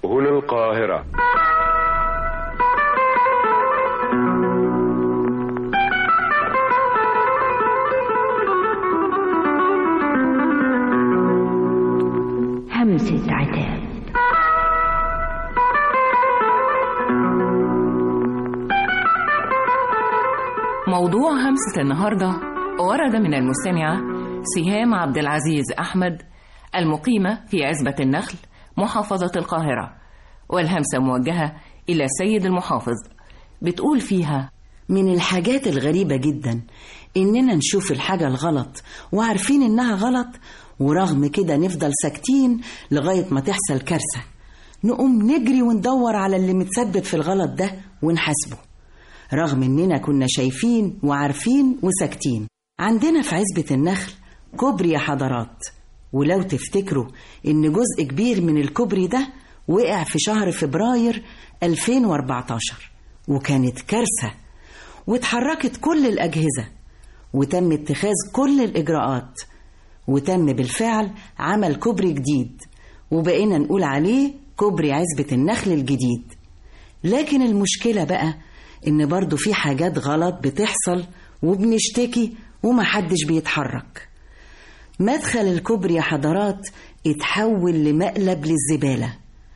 هنا القاهرة همسة عتاب موضوع همسة النهاردة ورد من المستمعة سهام عبد العزيز أحمد المقيمة في عزبة النخل محافظة القاهرة والهمسة موجهة إلى سيد المحافظ بتقول فيها من الحاجات الغريبة جدا إننا نشوف الحاجة الغلط وعارفين إنها غلط ورغم كده نفضل ساكتين لغاية ما تحصل كارثة نقوم نجري وندور على اللي متسبب في الغلط ده ونحاسبه رغم إننا كنا شايفين وعارفين وساكتين عندنا في عزبة النخل كوبري يا حضرات ولو تفتكروا إن جزء كبير من الكوبري ده وقع في شهر فبراير 2014 وكانت كارثة واتحركت كل الأجهزة وتم اتخاذ كل الإجراءات وتم بالفعل عمل كوبري جديد وبقينا نقول عليه كوبري عزبة النخل الجديد لكن المشكلة بقى إن برضو في حاجات غلط بتحصل وبنشتكي ومحدش بيتحرك مدخل الكوبري يا حضرات اتحول لمقلب للزبالة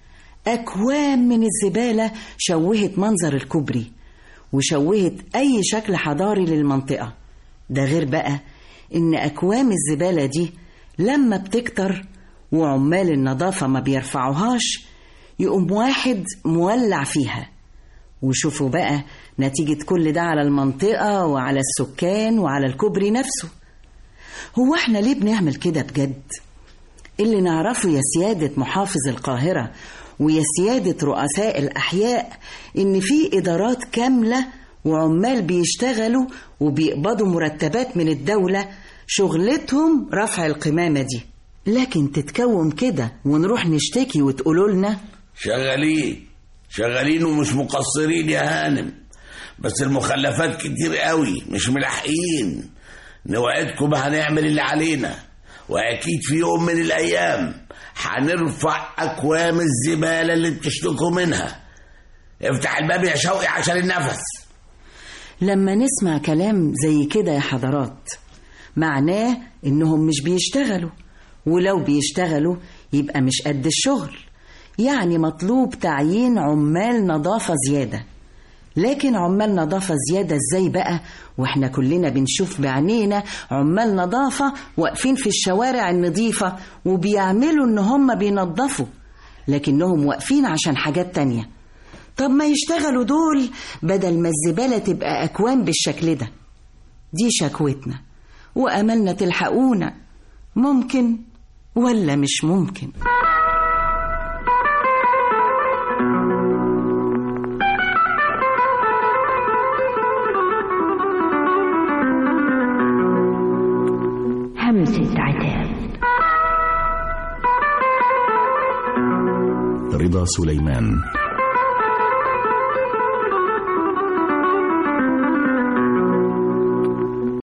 أكوام من الزبالة شوهت منظر الكوبري وشوهت أي شكل حضاري للمنطقة ده غير بقى إن أكوام الزبالة دي لما بتكتر وعمال النظافة ما بيرفعوهاش يقوم واحد مولع فيها وشوفوا بقى نتيجة كل ده على المنطقة وعلى السكان وعلى الكوبري نفسه هو احنا ليه بنعمل كده بجد؟ اللي نعرفه يا سيادة محافظ القاهرة ويا سيادة رؤساء الأحياء إن في إدارات كاملة وعمال بيشتغلوا وبيقبضوا مرتبات من الدولة شغلتهم رفع القمامة دي لكن تتكوم كده ونروح نشتكي وتقولوا لنا شغالين شغالين ومش مقصرين يا هانم بس المخلفات كتير قوي مش ملاحقين نوعدكم هنعمل اللي علينا واكيد في يوم من الايام هنرفع اكوام الزباله اللي بتشتكوا منها افتح الباب يا شوقي عشان النفس لما نسمع كلام زي كده يا حضرات معناه إنهم مش بيشتغلوا ولو بيشتغلوا يبقى مش قد الشغل يعني مطلوب تعيين عمال نظافة زيادة لكن عمال نظافة زيادة ازاي بقى واحنا كلنا بنشوف بعينينا عمال نظافة واقفين في الشوارع النظيفة وبيعملوا ان هم بينظفوا لكنهم واقفين عشان حاجات تانية طب ما يشتغلوا دول بدل ما الزبالة تبقى أكوام بالشكل ده دي شكوتنا وأملنا تلحقونا ممكن ولا مش ممكن همسة عتاب رضا سليمان